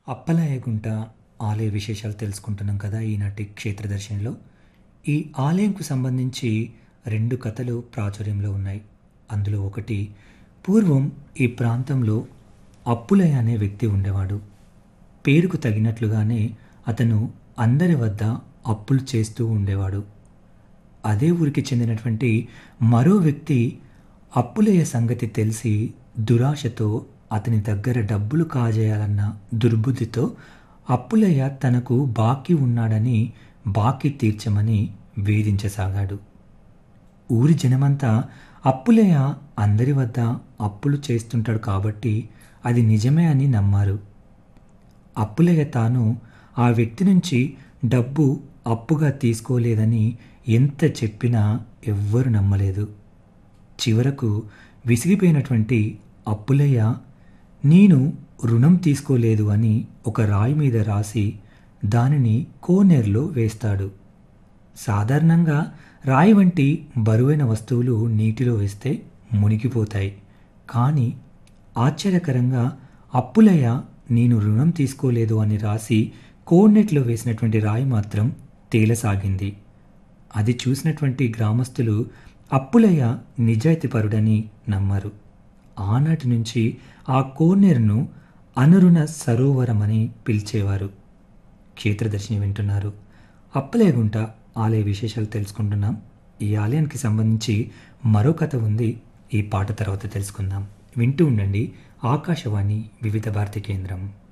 అప్పలాయగుంట ఆలయ విశేషాలు తెలుసుకుంటున్నాం కదా ఈనాటి క్షేత్రదర్శినిలో ఈ ఆలయంకు సంబంధించి రెండు కథలు ప్రాచుర్యంలో ఉన్నాయి అందులో ఒకటి పూర్వం ఈ ప్రాంతంలో అప్పులయ్య అనే వ్యక్తి ఉండేవాడు పేరుకు తగినట్లుగానే అతను అందరి వద్ద అప్పులు చేస్తూ ఉండేవాడు అదే ఊరికి చెందినటువంటి మరో వ్యక్తి అప్పులయ్య సంగతి తెలిసి దురాశతో అతని దగ్గర డబ్బులు కాజేయాలన్న దుర్బుద్ధితో అప్పులయ్య తనకు బాకీ ఉన్నాడని బాకీ తీర్చమని వేధించసాగాడు ఊరి జనమంతా అప్పులయ్య అందరి వద్ద అప్పులు చేస్తుంటాడు కాబట్టి అది నిజమే అని నమ్మారు అప్పులయ్య తాను ఆ వ్యక్తి నుంచి డబ్బు అప్పుగా తీసుకోలేదని ఎంత చెప్పినా ఎవ్వరు నమ్మలేదు చివరకు విసిగిపోయినటువంటి అప్పులయ్య నేను రుణం తీసుకోలేదు అని ఒక రాయి మీద రాసి దానిని కోనేరులో వేస్తాడు సాధారణంగా రాయి వంటి బరువైన వస్తువులు నీటిలో వేస్తే మునిగిపోతాయి కానీ ఆశ్చర్యకరంగా అప్పులయ్య నేను రుణం తీసుకోలేదు అని రాసి కోనెట్లో వేసినటువంటి రాయి మాత్రం తేలసాగింది అది చూసినటువంటి గ్రామస్తులు అప్పులయ్య నిజాయితీపరుడని నమ్మారు ఆనాటి నుంచి ఆ కోనేరును అనరుణ సరోవరమని పిలిచేవారు క్షేత్రదర్శిని వింటున్నారు అప్పలేగుంట ఆలయ విశేషాలు తెలుసుకుంటున్నాం ఈ ఆలయానికి సంబంధించి మరో కథ ఉంది ఈ పాట తర్వాత తెలుసుకుందాం వింటూ ఉండండి ఆకాశవాణి వివిధ భారతి కేంద్రం